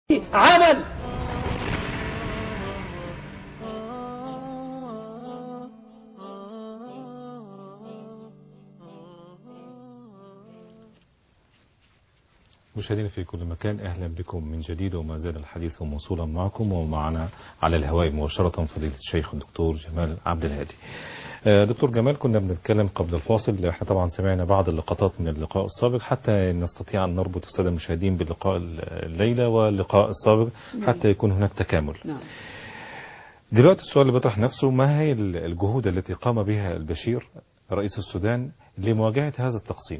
عمل مشاهدينا في كل مكان اهلا بكم من جديد وما زال الحديث موصولا معكم ومعنا على الهواء مباشره فضيله الشيخ الدكتور جمال عبد الهادي. آه، دكتور جمال كنا بنتكلم قبل الفاصل احنا طبعا سمعنا بعض اللقطات من اللقاء السابق حتى نستطيع ان نربط الساده المشاهدين باللقاء الليله واللقاء السابق حتى يكون هناك تكامل. نعم دلوقتي السؤال اللي بيطرح نفسه ما هي الجهود التي قام بها البشير رئيس السودان لمواجهه هذا التقسيم؟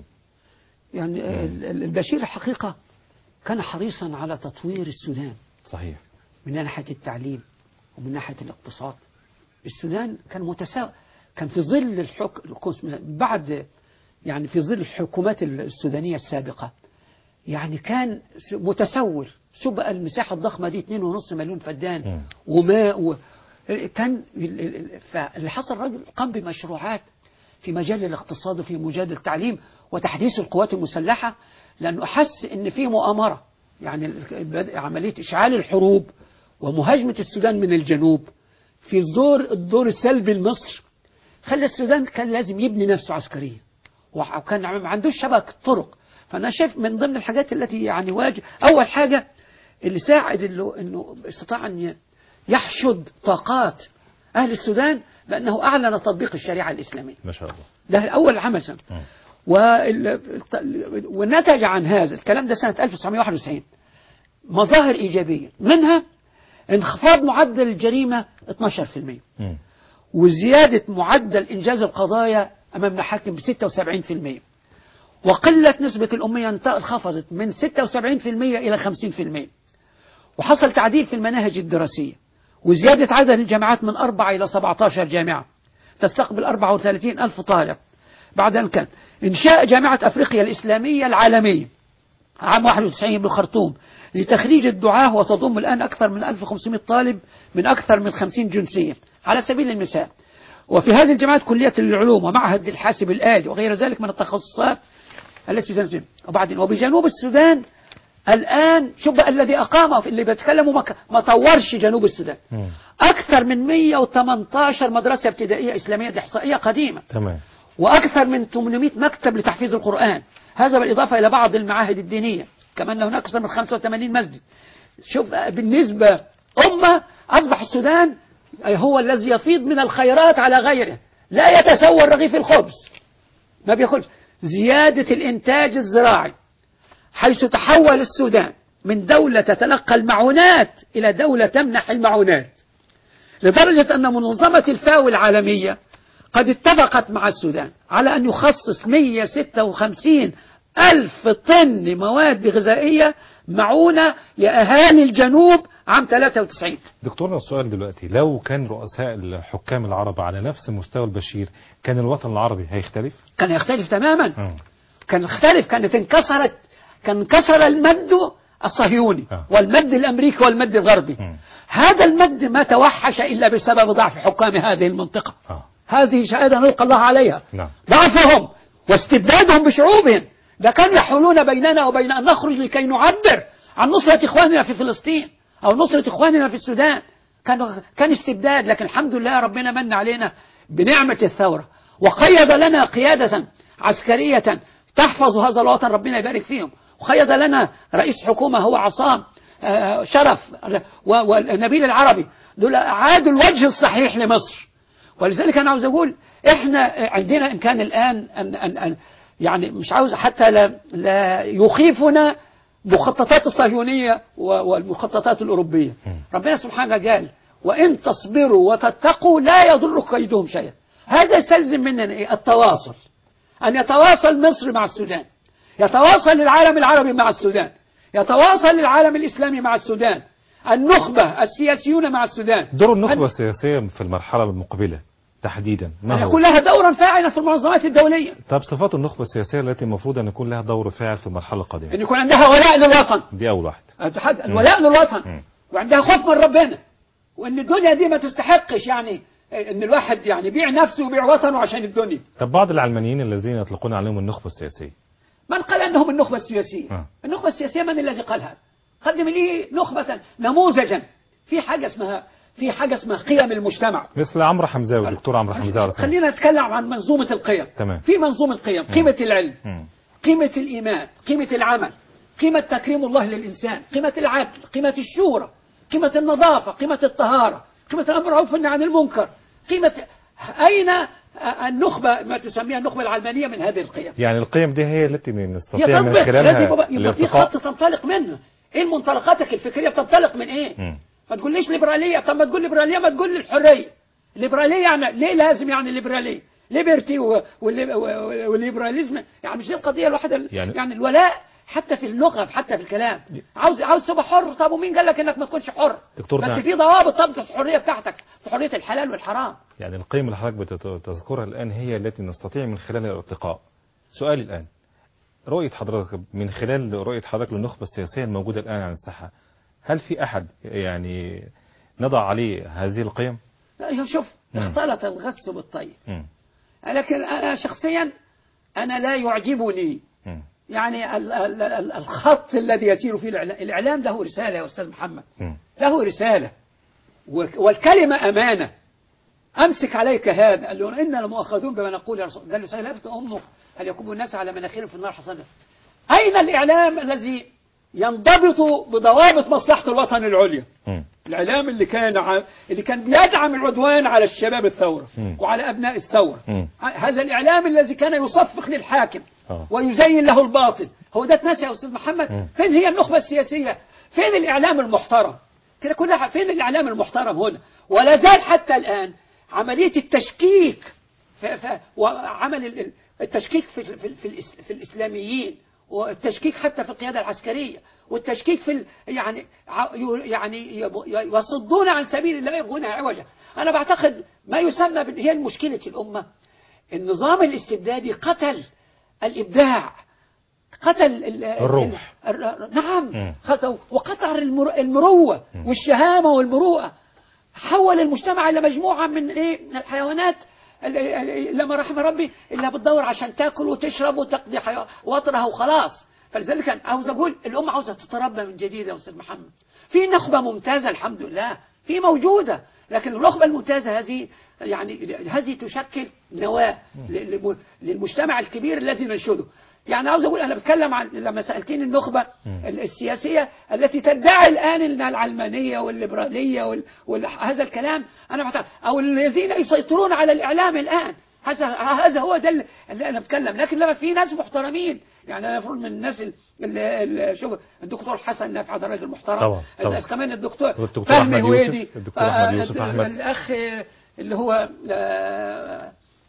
يعني ال- ال- البشير الحقيقة كان حريصا على تطوير السودان صحيح من ناحية التعليم ومن ناحية الاقتصاد السودان كان متساوي كان في ظل الحكم بعد يعني في ظل الحكومات السودانية السابقة يعني كان س- متسول شو بقى المساحة الضخمة دي 2.5 مليون فدان مم. وماء و... كان ال- ال- ال- فاللي حصل الراجل قام بمشروعات في مجال الاقتصاد وفي مجال التعليم وتحديث القوات المسلحة لأنه حس إن في مؤامرة يعني ال- بدء عملية إشعال الحروب ومهاجمة السودان من الجنوب في الدور الدور السلبي لمصر خلى السودان كان لازم يبني نفسه عسكريا وكان ما عندوش شبكة طرق فأنا شايف من ضمن الحاجات التي يعني واجه أول حاجة اللي ساعد اللي إنه استطاع أن يحشد طاقات أهل السودان بأنه أعلن تطبيق الشريعة الإسلامية ما شاء الله. ده أول عمل سنة. مم. وال- والنتج عن هذا الكلام ده سنة 1991 مظاهر إيجابية منها انخفاض معدل الجريمة 12% مم. وزيادة معدل إنجاز القضايا أمام المحاكم ب 76% وقلة نسبة الأمية انت- انخفضت من 76% إلى 50% وحصل تعديل في المناهج الدراسية وزيادة عدد الجامعات من 4 إلى 17 جامعة تستقبل 34 ألف طالب بعد أن كان إنشاء جامعة أفريقيا الإسلامية العالمية عام 91 بالخرطوم لتخريج الدعاة وتضم الآن أكثر من 1500 طالب من أكثر من 50 جنسية على سبيل المثال وفي هذه الجامعات كلية العلوم ومعهد الحاسب الآلي وغير ذلك من التخصصات التي تنزل وبعدين وبجنوب السودان الآن شوف بقى الذي أقامه في اللي بيتكلموا ما, ك- ما طورش جنوب السودان مم. أكثر من 118 مدرسة ابتدائية إسلامية دي إحصائية قديمة تمام وأكثر من 800 مكتب لتحفيظ القرآن هذا بالإضافة إلى بعض المعاهد الدينية كمان هناك أكثر من 85 مسجد شوف بقى بالنسبة أمة أصبح السودان هو الذي يفيض من الخيرات على غيره لا يتسوى رغيف الخبز ما بياخدش زيادة الإنتاج الزراعي حيث تحول السودان من دولة تتلقى المعونات إلى دولة تمنح المعونات لدرجة أن منظمة الفاو العالمية قد اتفقت مع السودان على أن يخصص 156 ألف طن مواد غذائية معونة لأهالي الجنوب عام 93 دكتورنا السؤال دلوقتي لو كان رؤساء الحكام العرب على نفس مستوى البشير كان الوطن العربي هيختلف؟ كان يختلف تماما مم. كان يختلف كانت انكسرت كان انكسر المد الصهيوني آه. والمد الأمريكي والمد الغربي مم. هذا المد ما توحش إلا بسبب ضعف حكام هذه المنطقة آه. هذه شهادة نلقى الله عليها نعم ضعفهم واستبدادهم بشعوبهم ده كانوا يحولون بيننا وبين أن نخرج لكي نعبر عن نصرة إخواننا في فلسطين أو نصرة إخواننا في السودان كان كان استبداد لكن الحمد لله ربنا من علينا بنعمة الثورة وقيد لنا قيادة عسكرية تحفظ هذا الوطن ربنا يبارك فيهم وقيد لنا رئيس حكومة هو عصام آه، شرف و- والنبيل العربي دول عادوا الوجه الصحيح لمصر ولذلك انا عاوز اقول احنا عندنا امكان الان ان ان, أن يعني مش عاوز حتى لا, لا يخيفنا مخططات الصهيونيه و- والمخططات الاوروبيه ربنا سبحانه قال وان تصبروا وتتقوا لا يضر كيدهم شيئا هذا يستلزم مننا ايه التواصل ان يتواصل مصر مع السودان يتواصل العالم العربي مع السودان يتواصل العالم الاسلامي مع السودان النخبه السياسيون مع السودان دور أن- النخبة السياسية في المرحلة المقبلة تحديدا أن ما يكون هو؟ لها دورا فاعلا في المنظمات الدولية طب صفات النخبة السياسية التي المفروض أن يكون لها دور فاعل في المرحلة القادمة أن يكون عندها ولاء للوطن دي أول واحد الاتحاد- الولاء للوطن مم. وعندها خوف من ربنا وأن الدنيا دي ما تستحقش يعني أن الواحد يعني يبيع نفسه ويبيع وطنه عشان الدنيا طب بعض العلمانيين الذين يطلقون عليهم النخبة السياسية من قال أنهم النخبة السياسية آه. النخبة السياسية من الذي قالها قدم لي نخبة نموذجا في حاجة اسمها في حاجة اسمها قيم المجتمع مثل عمرو حمزاوي دكتور عمرو حمزاوي على سبيل خلينا نتكلم عن منظومة القيم تمام. في منظومة القيم قيمة العلم مم. قيمة الإيمان قيمة العمل قيمة تكريم الله للإنسان قيمة العدل قيمة الشورى قيمة النظافة قيمة الطهارة قيمة الأمر بالمعروف والنهي عن المنكر قيمة أين النخبة ما تسميها النخبة العلمانية من هذه القيم يعني القيم دي هي التي هي نستطيع من تطبق لازم خلالها يبقى, يبقى في الارتقاء خط تنطلق منه ايه منطلقاتك الفكرية بتنطلق من ايه مم. ما تقوليش ليبرالية طب ما تقول ليبرالية ما تقول الحرية الليبرالية يعني ليه لازم يعني الليبرالية ليبرتي و- واللي- و- والليبراليزم يعني مش دي القضية الواحدة يعني- يعني, يعني الولاء حتى في اللغة حتى في الكلام عاوز عاوز تبقى حر طب ومين قال لك انك ما تكونش حر دكتور بس نعم. في ضوابط ضبط الحرية بتاعتك في حرية الحلال والحرام يعني القيم اللي حضرتك بتذكرها الآن هي التي نستطيع من خلالها الارتقاء سؤالي الآن رؤية حضرتك من خلال رؤية حضرتك للنخبة السياسية الموجودة الآن على الساحة هل في أحد يعني نضع عليه هذه القيم؟ لا شوف مم. اختلط الغث بالطيب مم. لكن انا شخصيا انا لا يعجبني مم. يعني ال- ال- ال- الخط الذي يسير فيه الإعلام الإعلام له رسالة يا أستاذ محمد مم. له رسالة و- والكلمة أمانة أمسك عليك هذا قال له إنا لمؤاخذون بما نقول يا رسول قال له سيلفت أمك هل يكب الناس على مناخيرهم في النار حصنا أين الإعلام الذي ينضبط بضوابط مصلحة الوطن العليا مم. الإعلام اللي كان ع... اللي كان بيدعم العدوان على الشباب الثورة مم. وعلى أبناء الثورة مم. هذا الإعلام الذي كان يصفق للحاكم آه. ويزين له الباطل هو ده اتنسى يا أستاذ محمد مم. فين هي النخبة السياسية فين الإعلام المحترم كده كلها فين الإعلام المحترم هنا ولا زال حتى الآن عملية التشكيك ف... ف... وعمل ال- ال- التشكيك في, في, في, الإس... في الإسلاميين والتشكيك حتى في القيادة العسكرية والتشكيك في ال... يعني ع- ي- يعني يب- يصدون عن سبيل الله يبغونها عوجا أنا بعتقد ما يسمى بال- هي مشكلة الأمة النظام الاستبدادي قتل الإبداع قتل ال- الروح. ال- ال- نعم مم. قتل وقطع المر- المروة والشهامة والمروءة حول المجتمع إلى مجموعة من إيه من الحيوانات ال- ال- لما رحم ربي إلا بتدور عشان تاكل وتشرب وتقضي حيو- وطرها وخلاص فلذلك أنا عاوز أقول الأمة عاوزة تتربى من جديد يا أستاذ محمد في نخبة ممتازة الحمد لله في موجودة لكن النخبة الممتازة هذه يعني هذه تشكل نواة ل- لم- للمجتمع الكبير الذي ننشده يعني عاوز أقول أنا بتكلم عن لما سألتني النخبة السياسية التي تدعي الآن أنها العلمانية والليبرالية وال... وال... هذا الكلام أنا بعتقد أو الذين يسيطرون على الإعلام الآن هذا هذا هو ده اللي- اللي أنا بتكلم لكن لما في ناس محترمين يعني أنا المفروض من الناس اللي, اللي شوف الدكتور حسن نافع ده راجل محترم طبعا، طبعا. الناس كمان الدكتور والدكتور فهمي أحمد يوسف، هويدي الدكتور آه، أحمد يوسف ال- أحمد. الأخ اللي هو آه،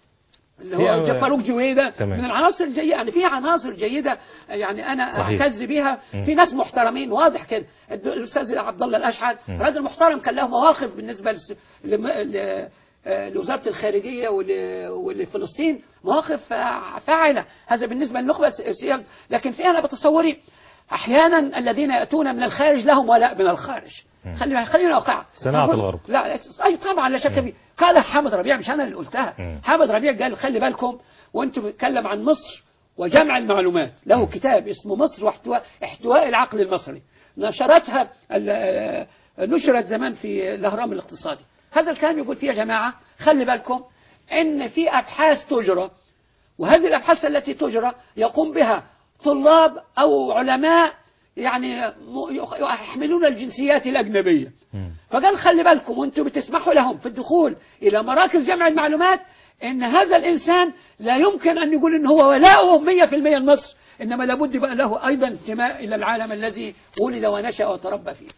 اللي في- هو جا- فاروق جويدة تمام. من العناصر الجيدة يعني في عناصر جيدة يعني أنا صحيح. أعتز بها مم. في ناس محترمين واضح كده الد- الأستاذ عبد الله الأشعل مم. راجل محترم كان له مواقف بالنسبة لس- لم- ل- آه، لوزارة الخارجية ول- ولفلسطين مواقف آه، فاعلة هذا بالنسبة للنخبة السياسية لكن في أنا بتصوري أحيانا الذين يأتون من الخارج لهم ولاء من الخارج خلينا خلينا واقع صناعة الغرب. لا أي طبعا لا شك فيه قال حامد ربيع مش أنا اللي قلتها مم. حامد ربيع قال خلي بالكم وانتم بتتكلم عن مصر وجمع المعلومات له كتاب اسمه مصر واحتواء احتواء العقل المصري نشرتها ال- آه، نشرت زمان في الاهرام الاقتصادي هذا الكلام يقول فيه يا جماعة خلي بالكم ان في ابحاث تجرى وهذه الابحاث التي تجرى يقوم بها طلاب او علماء يعني م- يحملون الجنسيات الاجنبيه مم. فقال خلي بالكم وانتم بتسمحوا لهم في الدخول الى مراكز جمع المعلومات ان هذا الانسان لا يمكن ان يقول ان هو ولاؤه 100% لمصر انما لابد يبقى له ايضا انتماء الى العالم الذي ولد ونشا وتربى فيه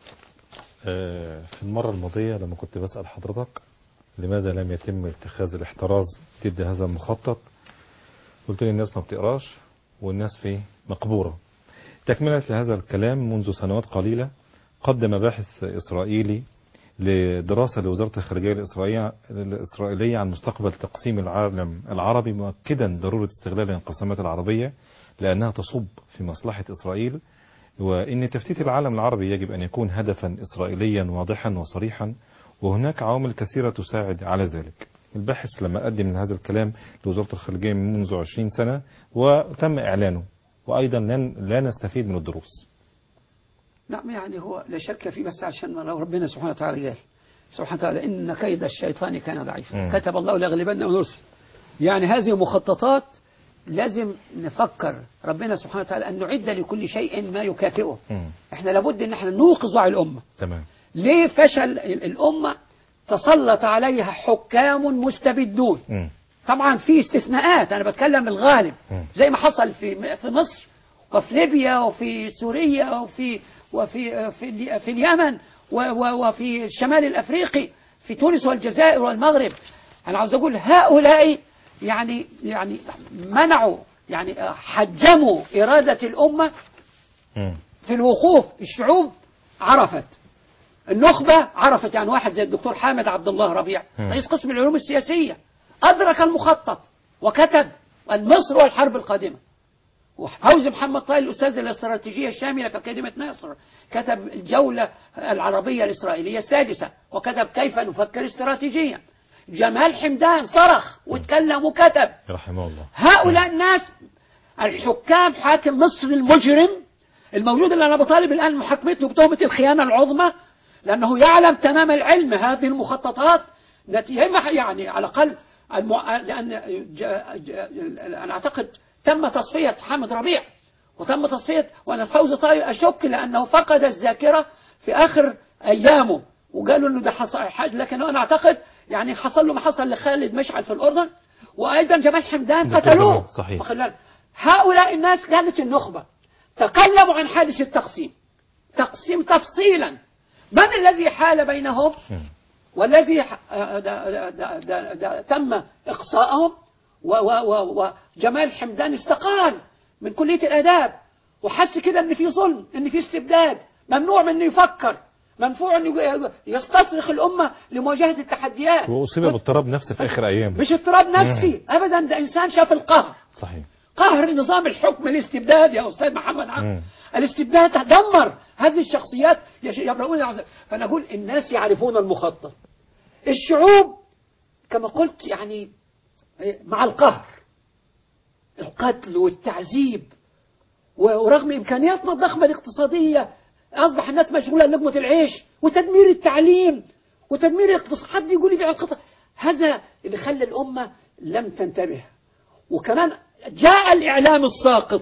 آه، في المرة الماضية لما كنت بسأل حضرتك لماذا لم يتم اتخاذ الاحتراز ضد هذا المخطط قلت لي الناس ما بتقراش والناس في مقبورة تكملة لهذا الكلام منذ سنوات قليلة قدم باحث إسرائيلي لدراسة لوزارة الخارجية الإسرائيلية, الإسرائيلية عن مستقبل تقسيم العالم العربي مؤكدا ضرورة استغلال الانقسامات العربية لأنها تصب في مصلحة إسرائيل وإن تفتيت العالم العربي يجب أن يكون هدفا إسرائيليا واضحا وصريحا وهناك عوامل كثيرة تساعد على ذلك الباحث لما قدم هذا الكلام لوزارة الخارجية منذ 20 سنة وتم إعلانه وأيضا لن لا نستفيد من الدروس نعم يعني هو لا شك في بس عشان لو ربنا سبحانه وتعالى قال سبحانه وتعالى إن كيد الشيطان كان ضعيفا مم. كتب الله لأغلبن ونرسل يعني هذه مخططات لازم نفكر ربنا سبحانه وتعالى أن نعد لكل شيء ما يكافئه مم. احنا لابد ان احنا نوقظ وعي الأمة تمام ليه فشل ال- الأمة تسلط عليها حكام مستبدون مم. طبعا في استثناءات انا بتكلم الغالب مم. زي ما حصل في في مصر وفي ليبيا وفي سوريا وفي وفي في, ال- في اليمن و- و- وفي الشمال الافريقي في تونس والجزائر والمغرب انا عاوز اقول هؤلاء يعني يعني منعوا يعني حجموا اراده الامه مم. في الوقوف الشعوب عرفت النخبة عرفت يعني واحد زي الدكتور حامد عبد الله ربيع مم. رئيس قسم العلوم السياسية أدرك المخطط وكتب مصر والحرب القادمة وفوزي محمد طايل الأستاذ الاستراتيجية الشاملة في أكاديمية ناصر كتب الجولة العربية الإسرائيلية السادسة وكتب كيف نفكر استراتيجيا جمال حمدان صرخ واتكلم وكتب رحمه الله هؤلاء الناس الحكام حاكم مصر المجرم الموجود اللي انا بطالب الان محاكمته بتهمه الخيانه العظمى لانه يعلم تمام العلم هذه المخططات نتيجة يعني على الاقل المع... لان ج... ج... انا اعتقد تم تصفيه حامد ربيع وتم تصفيه وانا فوزي طايل اشك لانه فقد الذاكره في اخر ايامه وقالوا انه ده حصل حاجه لكن انا اعتقد يعني حصل له ما حصل لخالد مشعل في الاردن وايضا جمال حمدان دكتور قتلوه جمال، صحيح. واخد بالك؟ هؤلاء الناس كانت النخبه تكلموا عن حادث التقسيم تقسيم تفصيلا من الذي حال بينهم مم. والذي ح- آه، دا- دا- دا- دا- تم إقصاءهم و- و- و- وجمال حمدان استقال من كلية الآداب وحس كده إن في ظلم إن في استبداد ممنوع من إنه يفكر ممنوع إنه يستصرخ الأمة لمواجهة التحديات وأصيب باضطراب نفسي في آخر أيام مش اضطراب نفسي أبدا ده إنسان شاف القهر صحيح قهر نظام الحكم الاستبداد يا أستاذ محمد عبد مم. الاستبداد دمر هذه الشخصيات يش- يبرؤون العز- فأنا أقول الناس يعرفون المخطط الشعوب كما قلت يعني مع القهر القتل والتعذيب ورغم إمكانياتنا الضخمة الاقتصادية أصبح الناس مشغولة لقمة العيش وتدمير التعليم وتدمير الاقتصاد حد يقول يبيع القطع هذا اللي خلى الأمة لم تنتبه وكمان جاء الإعلام الساقط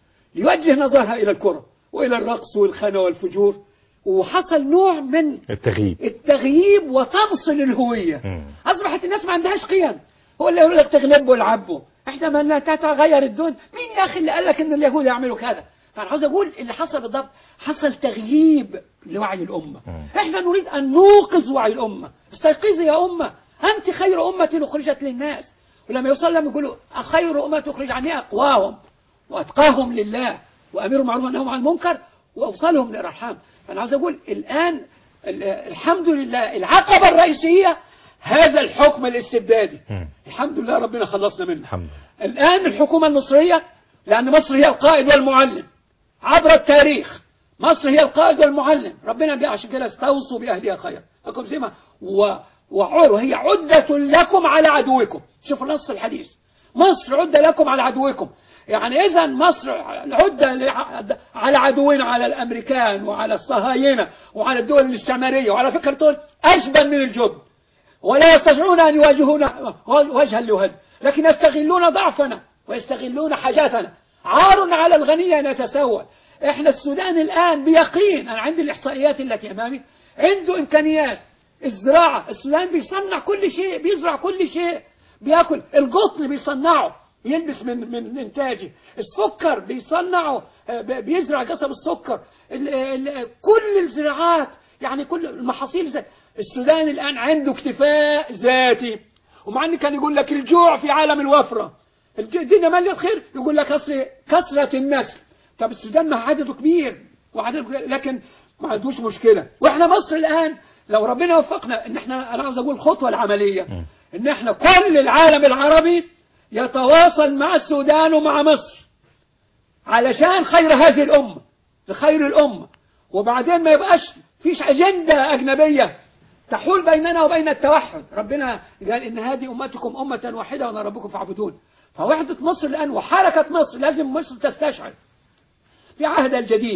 ليوجه نظرها إلى الكرة وإلى الرقص والخنا والفجور وحصل نوع من التغييب التغييب وطمس للهوية مم. أصبحت الناس ما عندهاش قيم هو اللي يقول لك تغلبوا والعبوا احنا ما لا تتغير الدنيا مين يا أخي اللي قال لك إن اليهود يعملوا كذا فأنا عاوز أقول اللي حصل بالضبط حصل تغييب لوعي الأمة مم. احنا نريد أن نوقظ وعي الأمة استيقظي يا أمة أنت خير أمة أخرجت للناس ولما يوصل لهم يقولوا خير أمة أخرج عني أقواهم وأتقاهم لله وأمير معروف أنهم عن المنكر وأوصلهم للأرحام فأنا عاوز أقول الآن ال- الحمد لله العقبة الرئيسية هذا الحكم الاستبدادي مم. الحمد لله ربنا خلصنا منه الحمد لله الآن الحكومة المصرية لأن مصر هي القائد والمعلم عبر التاريخ مصر هي القائد والمعلم ربنا جاء عشان كده استوصوا بأهلها خير لكم زي ما و وعر- وهي عدة لكم على عدوكم شوفوا نص الحديث مصر عدة لكم على عدوكم يعني إذا مصر عدة لع- على عدونا على الأمريكان وعلى الصهاينة وعلى الدول الاستعمارية وعلى فكرة دول أجبن من الجبن ولا يستطيعون أن يواجهونا وجها لوجه لكن يستغلون ضعفنا ويستغلون حاجاتنا عار على الغني أن يتسول إحنا السودان الآن بيقين أنا عندي الإحصائيات التي أمامي عنده إمكانيات الزراعة السودان بيصنع كل شيء بيزرع كل شيء بياكل القطن بيصنعه يلبس من من انتاجه السكر بيصنعه آه، بي- بيزرع قصب السكر ال ال كل الزراعات يعني كل المحاصيل زي السودان الان عنده اكتفاء ذاتي ومع ان كان يقول لك الجوع في عالم الوفره الج- الدنيا ماليه الخير يقول لك اصل كثره النسل طب السودان ما عدده كبير وعدده كبير لكن ما عندوش مشكله واحنا مصر الان لو ربنا وفقنا ان احنا انا عاوز اقول الخطوه العمليه ان احنا كل العالم العربي يتواصل مع السودان ومع مصر علشان خير هذه الأمة لخير الأمة وبعدين ما يبقاش فيش أجندة أجنبية تحول بيننا وبين التوحد ربنا قال إن هذه أمتكم أمة واحدة وأنا ربكم فاعبدون فوحدة مصر الآن وحركة مصر لازم مصر تستشعر في عهد الجديد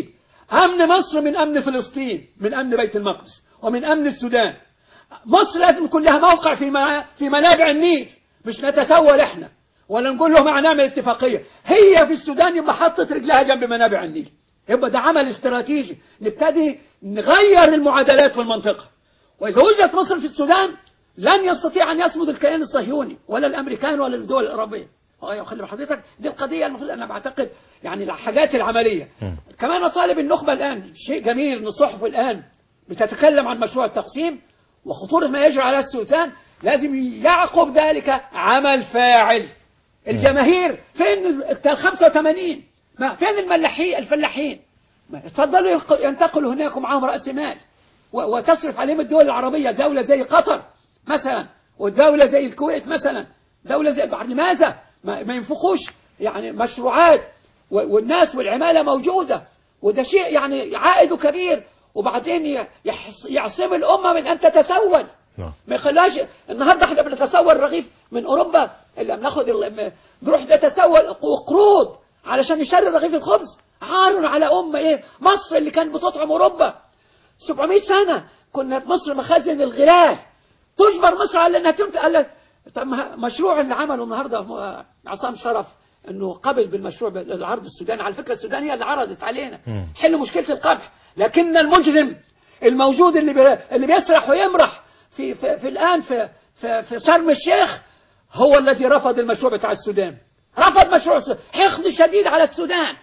أمن مصر من أمن فلسطين من أمن بيت المقدس ومن أمن السودان مصر لازم يكون لها موقع في ما- في منابع النيل مش نتسول احنا ولا نقول لهم هنعمل اتفاقيه هي في السودان يبقى حطت رجلها جنب منابع النيل يبقى ده عمل استراتيجي نبتدي نغير المعادلات في المنطقه واذا وجدت مصر في السودان لن يستطيع ان يصمد الكيان الصهيوني ولا الامريكان ولا الدول الاوروبيه أيوة، خلي حضرتك دي القضيه المفروض انا بعتقد يعني الحاجات العمليه مم. كمان اطالب النخبه الان شيء جميل ان الصحف الان بتتكلم عن مشروع التقسيم وخطوره ما يجري على السودان لازم يعقب ذلك عمل فاعل الجماهير فين ال 85 ما فين الملاحين الفلاحين ما اتفضلوا يلق- ينتقلوا هناك ومعاهم راس مال و- وتصرف عليهم الدول العربيه دوله زي قطر مثلا ودوله زي الكويت مثلا دوله زي لماذا ما, ما ينفقوش يعني مشروعات و- والناس والعماله موجوده وده شيء يعني عائده كبير وبعدين ي- يحص- يعصم الامه من ان تتسول نعم ما يخليهاش النهارده احنا بنتسول رغيف من اوروبا اللي بناخد ال- بنروح نتسول قروض علشان نشتري رغيف الخبز عار على امه ايه مصر اللي كانت بتطعم اوروبا 700 سنه كنا في مصر مخازن الغلال تجبر مصر على انها تمت على طب ما مشروع اللي عمله النهارده م- عصام شرف انه قبل بالمشروع بالعرض السوداني على فكره السودان هي اللي عرضت علينا مم. حل مشكله القمح لكن المجرم الموجود اللي بي اللي بيسرح ويمرح في في, في الان في في, في شرم الشيخ هو الذي رفض المشروع بتاع السودان رفض مشروع السودان حقد شديد على السودان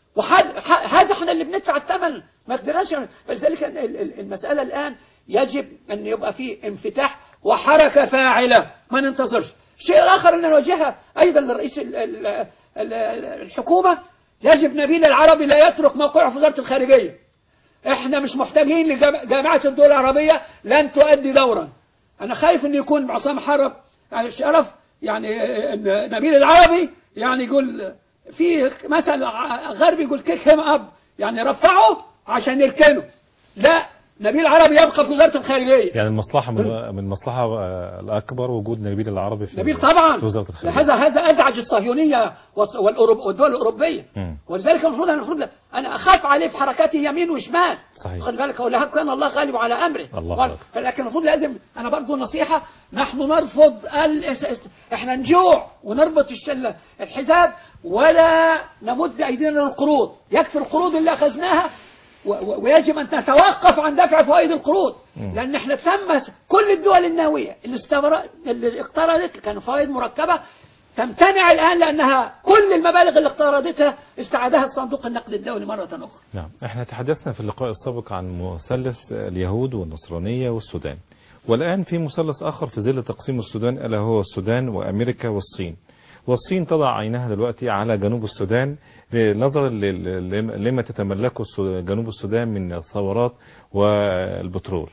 وهذا احنا اللي بندفع الثمن ما قدرناش فلذلك ال- ال- المسألة الآن يجب أن يبقى فيه انفتاح وحركة فاعلة ما ننتظرش الشيء الآخر أن نوجهها أيضا لرئيس ال- ال- ال- الحكومة يجب نبيل العربي لا يترك موقعه في وزارة الخارجية احنا مش محتاجين لجامعة الدول العربية لن تؤدي دورا انا خايف ان يكون عصام حرب يعني شرف يعني ان نبيل العربي يعني يقول في مثل غربي يقول كيك هيم اب يعني رفعه عشان يركنه لا نبيل العربي يبقى في وزارة الخارجية يعني المصلحة من من المصلحة آه، الأكبر وجود نبيل العربي في نبيل طبعا في وزارة الخارجية هذا هذا ازعج الصهيونيه والص- والأوروب- والدول الاوروبيه مم. ولذلك المفروض المفروض انا اخاف عليه في حركاته يمين وشمال صحيح. خلي بالك ولا كان الله غالب على امره الله وال- أكبر. لكن المفروض لازم انا برضو نصيحه نحن نرفض ال... احنا نجوع ونربط الشله الحساب ولا نمد ايدينا للقروض يكفي القروض اللي اخذناها و- و- ويجب ان نتوقف عن دفع فوائد القروض مم. لان احنا تم كل الدول الناويه اللي استمر اللي اقترضت كانوا فوائد مركبه تمتنع الان لانها كل المبالغ اللي اقترضتها استعادها الصندوق النقد الدولي مره اخرى نعم احنا تحدثنا في اللقاء السابق عن مثلث اليهود والنصرانية والسودان والآن في مثلث آخر في ظل تقسيم السودان ألا هو السودان وأمريكا والصين والصين تضع عينها دلوقتي على جنوب السودان نظرا ل- ل- لما تتملكه السو- جنوب السودان من الثورات والبترول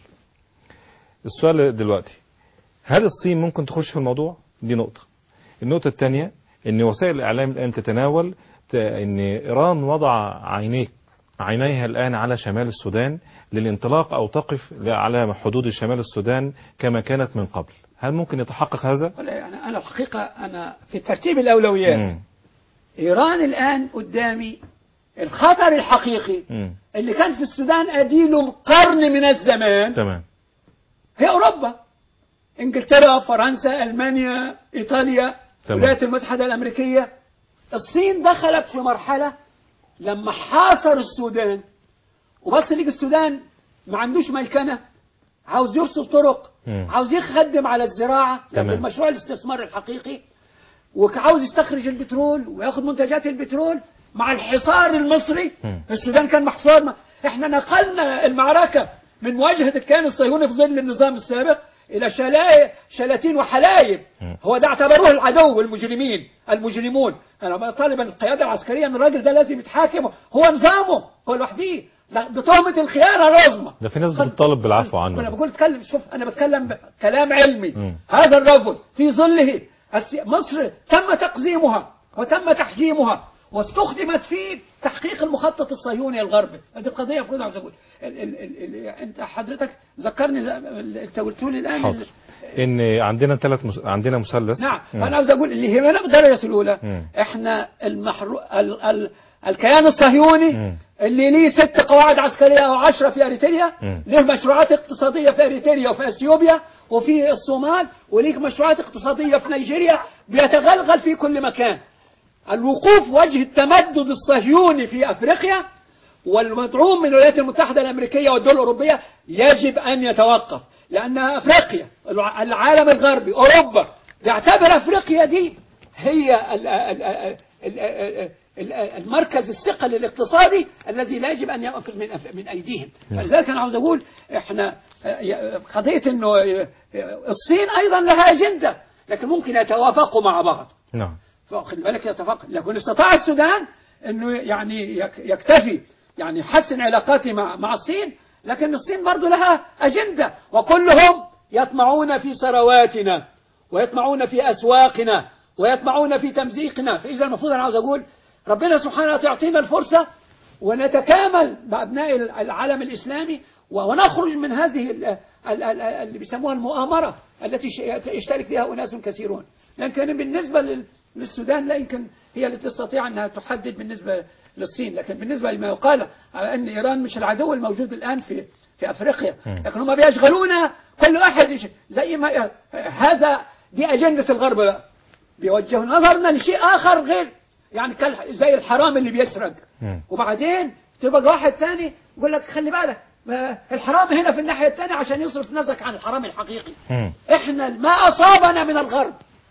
السؤال دلوقتي هل الصين ممكن تخش في الموضوع دي نقطة النقطة الثانية ان وسائل الاعلام الان تتناول ت- ان ايران وضع عينيه عينيها الان على شمال السودان للانطلاق او تقف على حدود شمال السودان كما كانت من قبل هل ممكن يتحقق هذا ولا يعني انا الحقيقه انا في ترتيب الاولويات مم. ايران الان قدامي الخطر الحقيقي مم. اللي كان في السودان اديله قرن من الزمان تمام هي اوروبا انجلترا فرنسا المانيا ايطاليا تمام. الولايات المتحده الامريكيه الصين دخلت في مرحله لما حاصر السودان وبص ليك السودان ما عندوش ملكنه عاوز يرسل طرق مم. عاوز يخدم على الزراعه تمام. لأن مشروع الاستثمار الحقيقي وعاوز يستخرج البترول وياخد منتجات البترول مع الحصار المصري مم. السودان كان محصور ما. احنا نقلنا المعركة من مواجهة الكيان الصهيوني في ظل النظام السابق إلى شلا- شلاتين وحلايب مم. هو ده اعتبروه العدو المجرمين المجرمون أنا بطالب القيادة العسكرية أن الراجل ده لازم يتحاكم هو نظامه هو لوحده لا، بتهمة الخيانة العظمى ده في ناس بتطالب بالعفو عنه انا بقول اتكلم شوف انا بتكلم ب- كلام علمي مم. هذا الرجل في ظله السي- مصر تم تقزيمها وتم تحجيمها واستخدمت في تحقيق المخطط الصهيوني الغربي هذه قضيه المفروض عاوز اقول ال ال ال ال انت حضرتك ذكرني زي- ال- انت قلت لي الان حاضر ال- ان عندنا ثلاث مس... عندنا مثلث نعم مم. فانا عاوز اقول اللي هي بالدرجه الاولى مم. احنا المحرو ال ال الكيان الصهيوني مم. اللي ليه ست قواعد عسكرية أو عشرة في أريتريا مم. ليه مشروعات اقتصادية في أريتريا وفي أثيوبيا وفي الصومال وليه مشروعات اقتصادية في نيجيريا بيتغلغل في كل مكان الوقوف وجه التمدد الصهيوني في أفريقيا والمدعوم من الولايات المتحدة الأمريكية والدول الأوروبية يجب أن يتوقف لأن أفريقيا الع- العالم الغربي أوروبا يعتبر أفريقيا دي هي ال- ال- ال- ال- ال- ال- المركز الثقل الاقتصادي الذي لا يجب أن يأخذ من أف- من أيديهم فلذلك أنا عاوز أقول إحنا قضية أنه الصين أيضا لها أجندة لكن ممكن يتوافقوا مع بعض نعم فخلي بالك يتفق لكن استطاع السودان انه يعني يك- يكتفي يعني يحسن علاقاته مع مع الصين لكن الصين برضه لها اجنده وكلهم يطمعون في ثرواتنا ويطمعون في اسواقنا ويطمعون في تمزيقنا فاذا المفروض انا عاوز اقول ربنا سبحانه وتعالى يعطينا الفرصه ونتكامل مع ابناء العالم الاسلامي ونخرج من هذه ال- ال- ال- اللي بيسموها المؤامره التي ش- يشترك فيها اناس كثيرون لكن بالنسبه لل- للسودان لا يمكن هي التي تستطيع انها تحدد بالنسبه للصين لكن بالنسبه لما يقال على ان ايران مش العدو الموجود الان في في افريقيا مم. لكن هم بيشغلونا كل واحد يش- زي ما هذا دي اجنده الغرب بقى بيوجهوا نظرنا لشيء اخر غير يعني كال- زي الحرام اللي بيسرق مم. وبعدين تبقى واحد تاني يقول لك خلي بالك ما الحرام هنا في الناحيه الثانيه عشان يصرف نظرك عن الحرام الحقيقي مم. احنا ما اصابنا من الغرب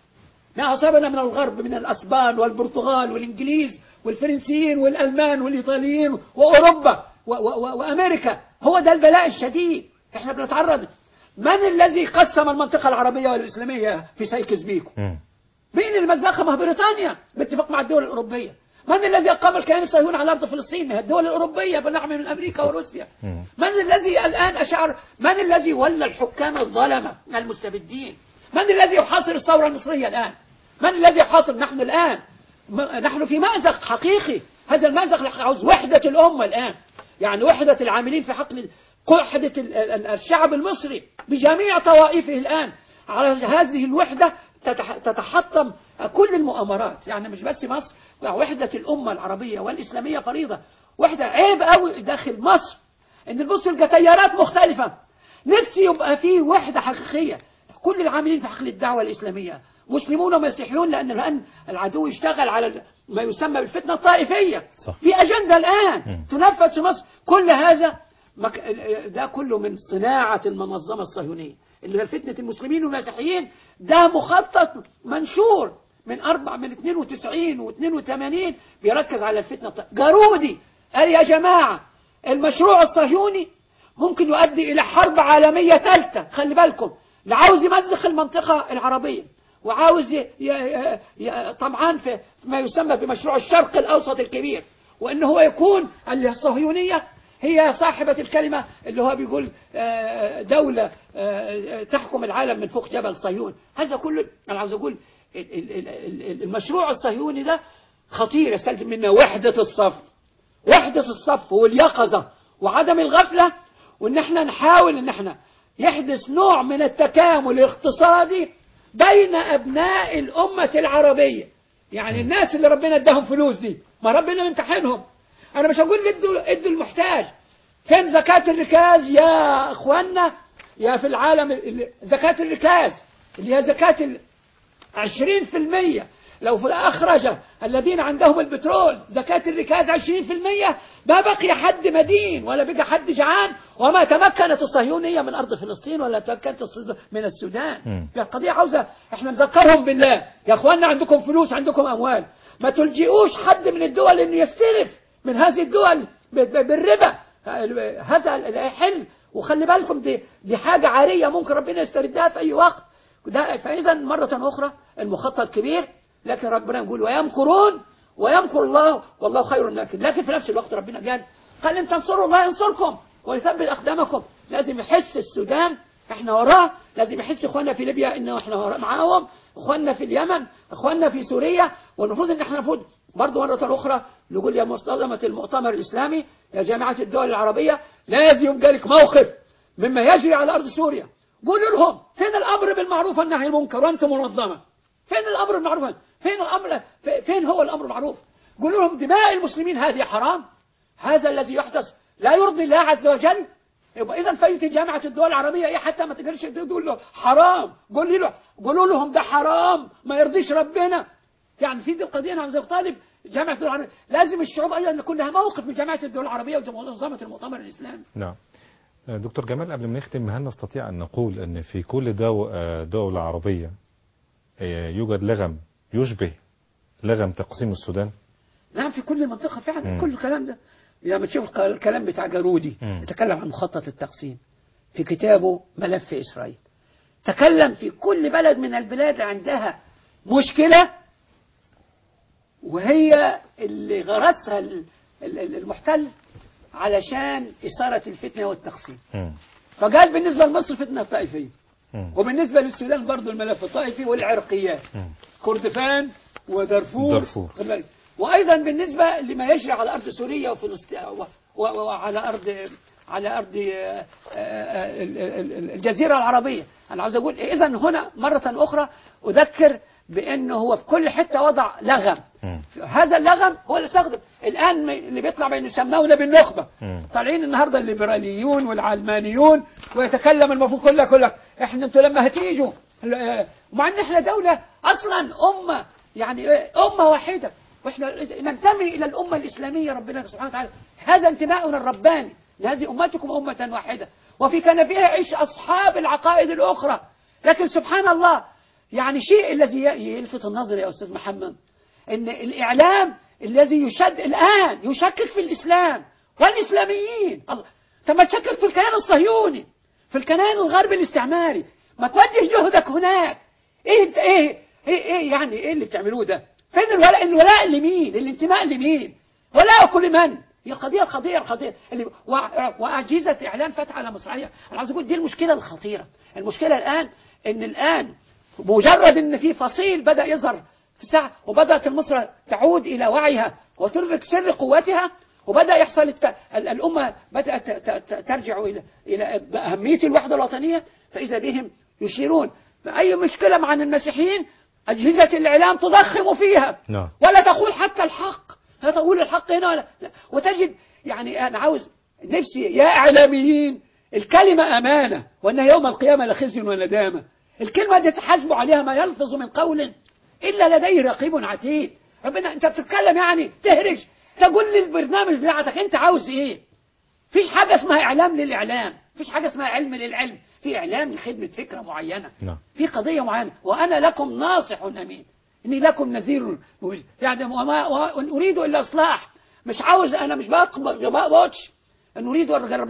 ما اصابنا من الغرب من الاسبان والبرتغال والانجليز والفرنسيين والالمان والايطاليين واوروبا و و و وامريكا هو ده البلاء الشديد احنا بنتعرض من الذي قسم المنطقه العربيه والاسلاميه في سيكس بيكو مم. مين المزاخة ما بريطانيا باتفاق مع الدول الأوروبية من الذي أقام الكيان الصهيوني على أرض فلسطين من الدول الأوروبية بالنعم من أمريكا وروسيا مم. من الذي الآن أشعر من الذي ولى الحكام الظلمة المستبدين من الذي يحاصر الثورة المصرية الآن من الذي يحاصر نحن الآن م- نحن في مأزق حقيقي هذا المأزق عاوز وحدة الأمة الآن يعني وحدة العاملين في حقل وحدة ال- ال- الشعب المصري بجميع طوائفه الآن على هذه الوحدة تتح- تتحطم كل المؤامرات يعني مش بس مصر لا، وحدة الأمة العربية والإسلامية فريضة وحدة عيب قوي داخل مصر إن نبص يبقى تيارات مختلفة نفسي يبقى فيه وحدة حقيقية كل العاملين في حقل الدعوة الإسلامية مسلمون ومسيحيون لأن الآن العدو يشتغل على ما يسمى بالفتنة الطائفية صح. في أجندة الآن مم. تنفذ في مصر كل هذا مك... ده كله من صناعة المنظمة الصهيونية اللي هي فتنة المسلمين والمسيحيين ده مخطط منشور من أربع من 92 و82 بيركز على الفتنة الط- جارودي قال يا جماعة المشروع الصهيوني ممكن يؤدي إلى حرب عالمية ثالثة خلي بالكم اللي عاوز يمزق المنطقة العربية وعاوز ي... ي... ي... طبعا في ما يسمى بمشروع الشرق الأوسط الكبير وإن هو يكون الصهيونية هي صاحبة الكلمة اللي هو بيقول آه، دولة آه، تحكم العالم من فوق جبل صهيون هذا كله أنا عاوز أقول ال- ال- ال- ال- المشروع الصهيوني ده خطير يستلزم منا وحدة الصف وحدة الصف واليقظة وعدم الغفلة وإن احنا نحاول إن احنا يحدث نوع من التكامل الاقتصادي بين أبناء الأمة العربية يعني الناس اللي ربنا اداهم فلوس دي ما ربنا ممتحنهم أنا مش هقول ادوا ادوا المحتاج فين زكاة الركاز يا إخواننا يا في العالم ال- زكاة الركاز اللي هي زكاة ال- عشرين في المية لو في أخرج الذين عندهم البترول زكاة الركاز عشرين في المية ما بقي حد مدين ولا بقى حد جعان وما تمكنت الصهيونية من أرض فلسطين ولا تمكنت الص- من السودان مم. يعني القضية عاوزة احنا نذكرهم بالله يا اخواننا عندكم فلوس عندكم أموال ما تلجئوش حد من الدول انه يستلف من هذه الدول ب- ب- بالربا هذا لا يحل وخلي بالكم دي دي حاجة عارية ممكن ربنا يستردها في أي وقت ده فإذا مرة أخرى المخطط كبير لكن ربنا يقول ويمكرون ويمكر الله والله خير الماكرين لكن في نفس الوقت ربنا قال قال إن تنصروا الله ينصركم ويثبت أقدامكم لازم يحس السودان احنا وراه لازم يحس اخواننا في ليبيا انه احنا وراه معاهم اخواننا في اليمن اخواننا في سوريا والمفروض ان احنا المفروض برضه مرة أخرى نقول يا مصطدمة المؤتمر الإسلامي يا جامعة الدول العربية لازم يبقى لك موقف مما يجري على أرض سوريا قولوا لهم فين الأمر بالمعروف والنهي عن المنكر وأنتم منظمة فين الأمر بالمعروف فين الأمر في- فين هو الأمر بالمعروف قولوا لهم دماء المسلمين هذه حرام هذا الذي يحدث لا يرضي الله عز وجل يبقى اذا فايده جامعه الدول العربيه ايه حتى ما تقدرش تقول له حرام قول له قولوا لهم ده حرام ما يرضيش ربنا يعني في دي القضيه انا عاوز طالب جامعه الدول العربيه لازم الشعوب ايضا يكون لها موقف من جامعه الدول العربيه ومنظمه المؤتمر الاسلامي نعم دكتور جمال قبل ما نختم هل نستطيع أن نقول أن في كل دو دولة عربية يوجد لغم يشبه لغم تقسيم السودان نعم في كل منطقة فعلا مم. كل الكلام ده لما تشوف الكلام بتاع جارودي مم. يتكلم عن مخطط التقسيم في كتابه ملف إسرائيل تكلم في كل بلد من البلاد اللي عندها مشكلة وهي اللي غرسها ال- ال- ال- المحتل علشان إثارة الفتنة والتقسيم مم. فقال بالنسبة لمصر فتنة طائفية مم. وبالنسبة للسودان برضو الملف الطائفي والعرقيات مم. كردفان ودارفور دارفور. خد بالك. وأيضا بالنسبة لما يجري على أرض سوريا وفلسطين و- و- وعلى أرض على أرض آه، آه، ال- ال- ال- الجزيرة العربية أنا عاوز أقول إذا هنا مرة أخرى أذكر بأنه هو في كل حتة وضع لغم مم. هذا اللغم هو اللي استخدم الآن اللي بيطلع بين يسمونه بالنخبة مم. طالعين النهارده الليبراليون والعلمانيون ويتكلم المفروض كله كله احنا انتوا لما هتيجوا ال- مع ان احنا دولة اصلا امة يعني إيه؟ امة واحدة واحنا ننتمي الى الامة الاسلامية ربنا سبحانه وتعالى هذا انتماؤنا الرباني لهذه امتكم امة واحدة وفي كان فيها عيش اصحاب العقائد الاخرى لكن سبحان الله يعني شيء الذي ي- يلفت النظر يا استاذ محمد ان الاعلام الذي يشد الان يشكك في الاسلام والاسلاميين الله طب ما تشكك في الكيان الصهيوني في الكيان الغربي الاستعماري ما توجه جهدك هناك ايه إنت- ايه ايه, إيه يعني ايه اللي بتعملوه ده فين الولاء الولاء لمين الانتماء لمين ولاء كل من هي القضيه القضيه القضيه اللي وع- واجهزه اعلام فاتحه على مصراعيه انا عاوز اقول دي المشكله الخطيره المشكله الان ان الان مجرد ان في فصيل بدا يظهر في ساعه وبدات مصر تعود الى وعيها وتدرك سر قوتها وبدا يحصل الت... ال- الامه بدات ت- ت- ت- ترجع الى الى اهميه الوحده الوطنيه فاذا بهم يشيرون اي مشكله مع المسيحيين اجهزه الاعلام تضخم فيها نعم. ولا تقول حتى الحق لا تقول الحق هنا ولا لا. وتجد يعني انا عاوز نفسي يا اعلاميين الكلمه امانه وان يوم القيامه لخزي وندامه الكلمه دي تحاسبوا عليها ما يلفظ من قول الا لديه رقيب عتيد ربنا انت بتتكلم يعني تهرج تقول لي البرنامج بتاعتك انت عاوز ايه فيش حاجه اسمها اعلام للاعلام فيش حاجه اسمها علم للعلم في اعلام لخدمه فكره معينه نعم. في قضيه معينه وانا لكم ناصح امين اني لكم نذير مبين. يعني وما وإن اريد الا اصلاح مش عاوز انا مش بقبض ما بقبضش ان اريد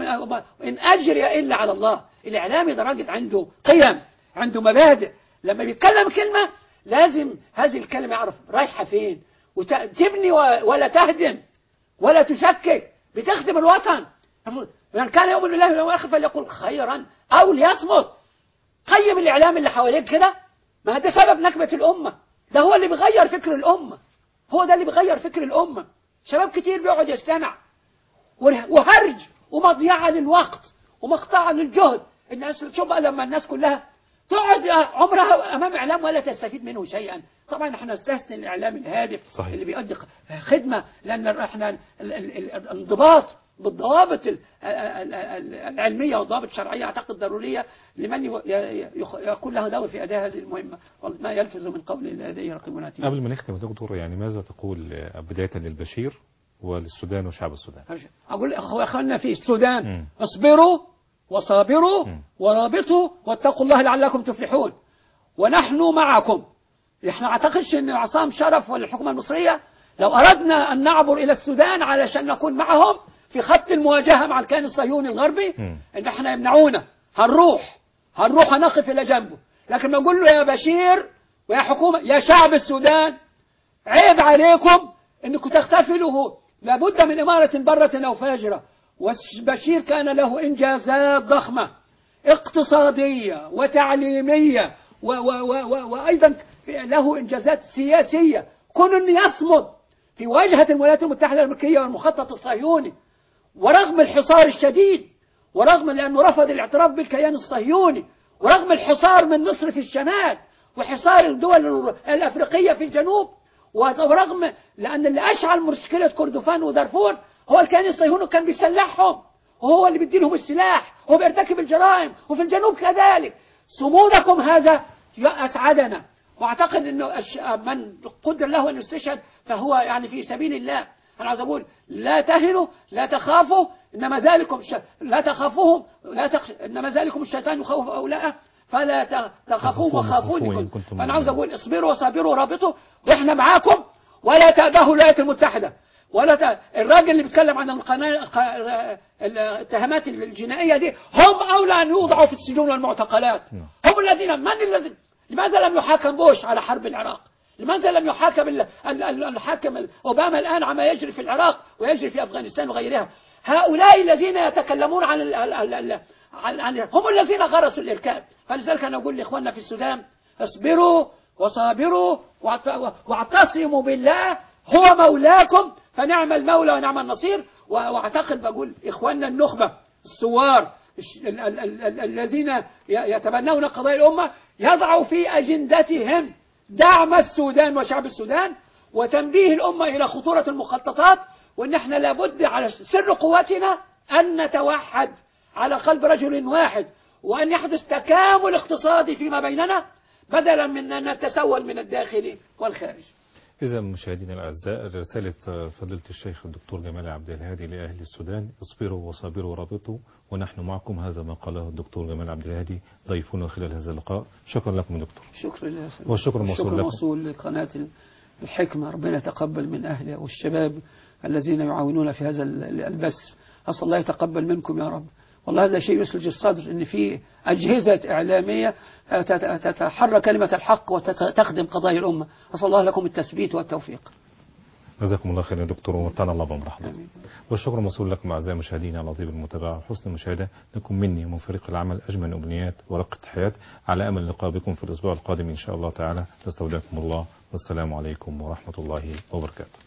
ان اجري الا على الله الاعلامي ده راجل عنده قيم عنده مبادئ لما بيتكلم كلمه لازم هذه الكلمه يعرف رايحه فين وتبني ولا تهدم ولا تشكك بتخدم الوطن من كان يؤمن بالله واليوم الاخر فليقل خيرا او ليصمت قيم الاعلام اللي حواليك كده ما ده سبب نكبه الامه ده هو اللي بيغير فكر الامه هو ده اللي بيغير فكر الامه شباب كتير بيقعد يستمع وره- وهرج ومضيعه للوقت ومقطعه للجهد الناس شوف بقى لما الناس كلها تقعد عمرها امام اعلام ولا تستفيد منه شيئا طبعا احنا نستثني الاعلام الهادف صحيح. اللي بيؤدي خدمه لان احنا ال- ال- ال- الانضباط بالضوابط ال- ال- ال- العلميه والضوابط الشرعيه اعتقد ضروريه لمن ي- ي- يخ- يكون له دور في اداء هذه المهمه ما يلفظ من قول إلا لديه رقيب عتيد قبل ما نختم يا دكتور يعني ماذا تقول آه، بداية للبشير وللسودان وشعب السودان أقول أخو- أخوانا في السودان مم. اصبروا وصابروا مم. ورابطوا واتقوا الله لعلكم تفلحون ونحن معكم احنا اعتقدش ان عصام شرف ولا الحكومة المصرية لو اردنا ان نعبر الى السودان علشان نكون معهم في خط المواجهة مع الكيان الصهيوني الغربي مم. ان احنا يمنعونا هنروح هنروح هنقف الى جنبه لكن ما نقول له يا بشير ويا حكومة يا شعب السودان عيب عليكم انكم تغتفلوا لابد من إمارة برة أو فاجرة وبشير كان له إنجازات ضخمة اقتصادية وتعليمية و و و و وأيضا له إنجازات سياسية كن يصمد في واجهة الولايات المتحدة الأمريكية والمخطط الصهيوني ورغم الحصار الشديد ورغم لأنه رفض الاعتراف بالكيان الصهيوني ورغم الحصار من مصر في الشمال وحصار الدول الأفريقية في الجنوب ورغم لأن اللي أشعل مشكلة كردفان ودارفور هو الكيان الصهيوني كان بيسلحهم وهو اللي بيدي لهم السلاح وهو بيرتكب الجرائم وفي الجنوب كذلك صمودكم هذا أسعدنا واعتقد انه الش- من قدر له ان يستشهد فهو يعني في سبيل الله انا عايز اقول لا تهنوا لا تخافوا انما ذلكم ش... لا تخافوهم لا تخش... انما ذلكم الشيطان يخوف اولياءه فلا ت- تخافوهم تخافوهم وخافوني وخافوني إن كنت كنتم فانا عاوز مؤمنين. اقول اصبروا وصابروا ورابطوا واحنا معاكم ولا تأبهوا الولايات المتحده ولا ت... الراجل اللي بيتكلم عن القناة الق- الاتهامات الجنائيه دي هم اولى ان يوضعوا في السجون والمعتقلات نعم. هم الذين من الذي لماذا لم يحاكم بوش على حرب العراق لماذا لم يحاكم ال- ال- ال- الحاكم ال- اوباما الان عما يجري في العراق ويجري في افغانستان وغيرها هؤلاء الذين يتكلمون عن ال ال ال ال عن عن هم الذين غرسوا الاركاب فلذلك انا اقول لاخواننا في السودان اصبروا وصابروا واعت- واعتصموا بالله هو مولاكم فنعم المولى ونعم النصير و- واعتقد بقول اخواننا النخبه الثوار الش- ال- ال- ال- ال- الذين ي- يتبنون قضايا الامه يضعوا في اجندتهم دعم السودان وشعب السودان وتنبيه الامه الى خطوره المخططات وان احنا لابد على سر قوتنا ان نتوحد على قلب رجل واحد وان يحدث تكامل اقتصادي فيما بيننا بدلا من ان نتسول من الداخل والخارج إذا مشاهدينا الأعزاء رسالة فضيلة الشيخ الدكتور جمال عبد الهادي لأهل السودان اصبروا وصابروا ورابطوا ونحن معكم هذا ما قاله الدكتور جمال عبد الهادي ضيفنا خلال هذا اللقاء شكرا لكم دكتور شكرا يا سيدي. والشكر موصول الشكر لكم. موصول لقناة الحكمة ربنا يتقبل من أهلها والشباب الذين يعاونون في هذا ال- البث أسأل الله يتقبل منكم يا رب والله هذا شيء يسلج الصدر ان في اجهزه اعلاميه تت- تتحرى كلمه الحق وتخدم قضايا الامه اسال الله لكم التثبيت والتوفيق جزاكم الله خير يا دكتور ومتعنا الله بعمر حضرتك آمين. والشكر موصول لكم أعزائي المشاهدين على طيب المتابعة وحسن المشاهدة لكم مني ومن فريق العمل أجمل الأمنيات ورقة الحياة على أمل اللقاء بكم في الأسبوع القادم إن شاء الله تعالى نستودعكم الله والسلام عليكم ورحمة الله وبركاته